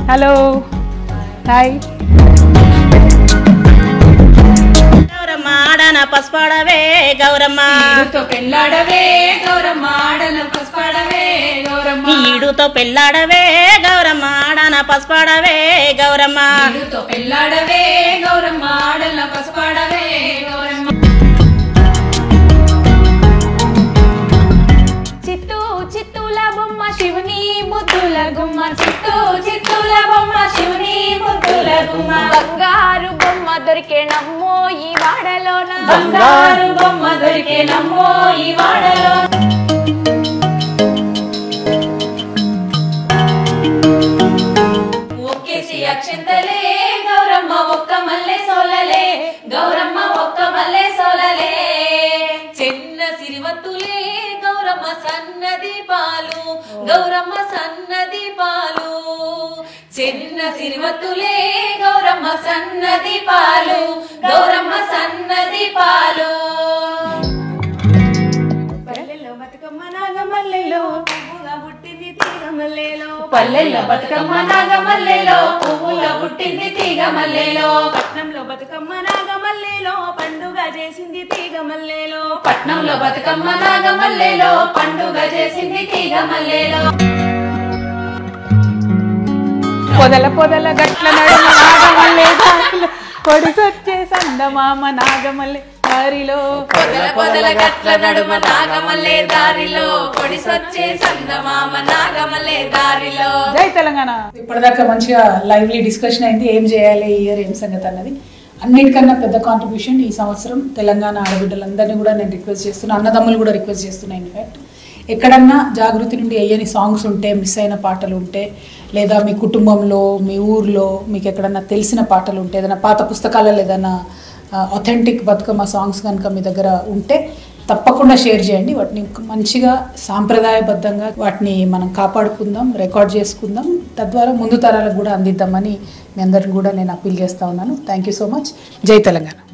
hello hi Gouramma ఆడన పసుపాడవే గౌరమ్మ ఈడుతో పెళ్ళాడవే గౌరమ్మ ఆడన పసుపాడవే గౌరమ్మ ఈడుతో పెళ్ళాడవే గౌరమ్మ ఆడన పసుపాడవే గౌరమ్మ ఈడుతో పెళ్ళాడవే గౌరమ్మ ఆడన పసుపాడవే గౌరమ్మ చిత్తూ చిత్తూల బొమ్మ శివుని ముద్దుల గుమ్మ చిత్తూ చిత్తూల బొమ్మ శివుని ముద్దుల గుమ్మ బంగారు బొమ్మ దొరికే నమ్మో ఈ వాడలోన బంగారు బొమ్మ దొరికే నమ్మో ఈ వాడలో ఒక్కేసి అక్షంతలే గౌరమ్మ ఒక్క మల్లె సోలలే గౌరమ్మ ఒక్క మల్లె సోలలే చిన్న సిరివత్తులే గౌరమ్మ సన్నది పాలు గౌరమ్మ సన్నది పాలు చిన్న సిరివత్తులే గౌరమ్మ సన్నది పాలు గౌరమ్మ సన్నది పాలు పల్లెల్లో బతుకమ్మ నాగమల్లెలో పువ్వుగా పుట్టింది తీగ మల్లెలో పల్లెల్లో బతుకమ్మ నాగమల్లెలో పువ్వుగా పుట్టింది తీగ మల్లెలో పట్నంలో బతుకమ్మ నాగమల్లెలో పండుగ చేసింది తీగ మల్లెలో పట్నంలో బతుకమ్మ నాగమల్లెలో పండుగ చేసింది తీగ మల్లెలో పొదల పొదల గట్ల నడుమ నాగమల్లె దారిలో పొడిసొచ్చే సందమామ నాగమల్లె దారిలో పొదల పొదల గట్ల నడుమ నాగమల్లె దారిలో పొడిసొచ్చే సందమామ నాగమల్లె దారిలో జై తెలంగాణ ఇప్పటిదాకా మంచిగా లైవ్లీ డిస్కషన్ అయింది ఏం చేయాలి ఈ ఇయర్ ఏం సంగతి అన్నది అన్నిటికన్నా పెద్ద కాంట్రిబ్యూషన్ ఈ సంవత్సరం తెలంగాణ ఆడబిడ్డలందరినీ కూడా నేను రిక్వెస్ట్ చేస్తున్నా అన్నదమ్ములు కూడా రిక్వెస్ట్ చేస్తున్నాను ఇన్ఫ్యాక్ట్ ఎక్కడన్నా జాగృతి నుండి అయ్యని సాంగ్స్ ఉంటే మిస్ అయిన పాటలు ఉంటే లేదా మీ కుటుంబంలో మీ ఊర్లో మీకు ఎక్కడన్నా తెలిసిన పాటలు ఉంటే ఏదైనా పాత పుస్తకాలలో ఏదైనా అథెంటిక్ బతుకమ్మ సాంగ్స్ కనుక మీ దగ్గర ఉంటే తప్పకుండా షేర్ చేయండి వాటిని మంచిగా సాంప్రదాయబద్ధంగా వాటిని మనం కాపాడుకుందాం రికార్డ్ చేసుకుందాం తద్వారా ముందు తరాలకు కూడా అందిద్దామని మీ అందరిని కూడా నేను అప్పీల్ చేస్తా ఉన్నాను థ్యాంక్ యూ సో మచ్ జై తెలంగాణ